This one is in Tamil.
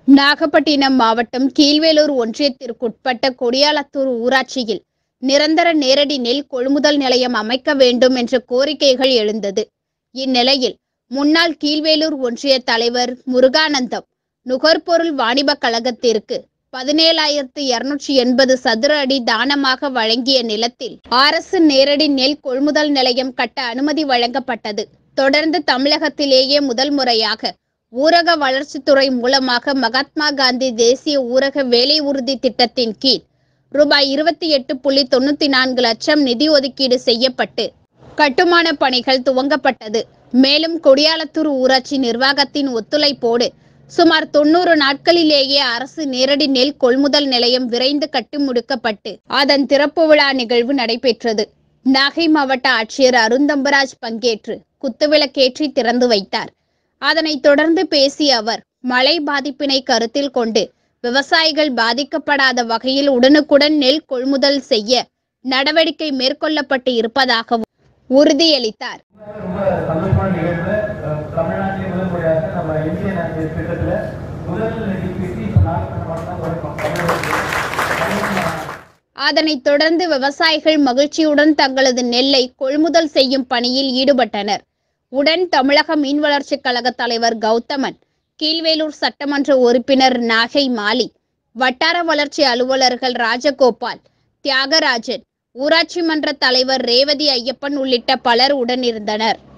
நாகப்பட்டினம் மாவட்டம் கீழ்வேலூர் ஒன்றியத்திற்குட்பட்ட கொடியாலத்தூர் ஊராட்சியில் நிரந்தர நேரடி நெல் கொள்முதல் நிலையம் அமைக்க வேண்டும் என்ற கோரிக்கைகள் எழுந்தது இந்நிலையில் முன்னாள் கீழ்வேலூர் ஒன்றிய தலைவர் முருகானந்தம் நுகர்பொருள் வாணிபக் கழகத்திற்கு பதினேழாயிரத்து இருநூற்றி எண்பது சதுர அடி தானமாக வழங்கிய நிலத்தில் அரசு நேரடி நெல் கொள்முதல் நிலையம் கட்ட அனுமதி வழங்கப்பட்டது தொடர்ந்து தமிழகத்திலேயே முதல் முறையாக ஊரக வளர்ச்சித்துறை மூலமாக மகாத்மா காந்தி தேசிய ஊரக வேலை உறுதி திட்டத்தின் கீழ் ரூபாய் இருபத்தி எட்டு புள்ளி தொண்ணூத்தி நான்கு லட்சம் நிதி ஒதுக்கீடு செய்யப்பட்டு கட்டுமான பணிகள் துவங்கப்பட்டது மேலும் கொடியாலத்தூர் ஊராட்சி நிர்வாகத்தின் ஒத்துழைப்போடு சுமார் தொண்ணூறு நாட்களிலேயே அரசு நேரடி நெல் கொள்முதல் நிலையம் விரைந்து கட்டி முடிக்கப்பட்டு அதன் திறப்பு விழா நிகழ்வு நடைபெற்றது நாகை மாவட்ட ஆட்சியர் அருந்தம்பராஜ் பங்கேற்று குத்துவிளக்கேற்றி திறந்து வைத்தார் அதனைத் தொடர்ந்து பேசிய அவர் மழை பாதிப்பினை கருத்தில் கொண்டு விவசாயிகள் பாதிக்கப்படாத வகையில் உடனுக்குடன் நெல் கொள்முதல் செய்ய நடவடிக்கை மேற்கொள்ளப்பட்டு இருப்பதாகவும் உறுதியளித்தார் ரொம்ப சந்தோஷமான நிகழ்வு அஹ் தமிழ்நாட்டிலே முதல் முறையாக நம்ம இந்திய நாட்டு திட்டத்தில் முதல் நிதி பெட்டி இப்போ நாகப்பட்டினம் மாவட்டம் வரும் அதனைத் தொடர்ந்து விவசாயிகள் மகிழ்ச்சியுடன் தங்களது நெல்லை கொள்முதல் செய்யும் பணியில் ஈடுபட்டனர் உடன் தமிழக மீன் வளர்ச்சிக் கழக தலைவர் கௌதமன் கீழ்வேலூர் சட்டமன்ற உறுப்பினர் நாகை மாலி வட்டார வளர்ச்சி அலுவலர்கள் ராஜகோபால் தியாகராஜன் ஊராட்சி மன்ற தலைவர் ரேவதி ஐயப்பன் உள்ளிட்ட பலர் உடன் இருந்தனர்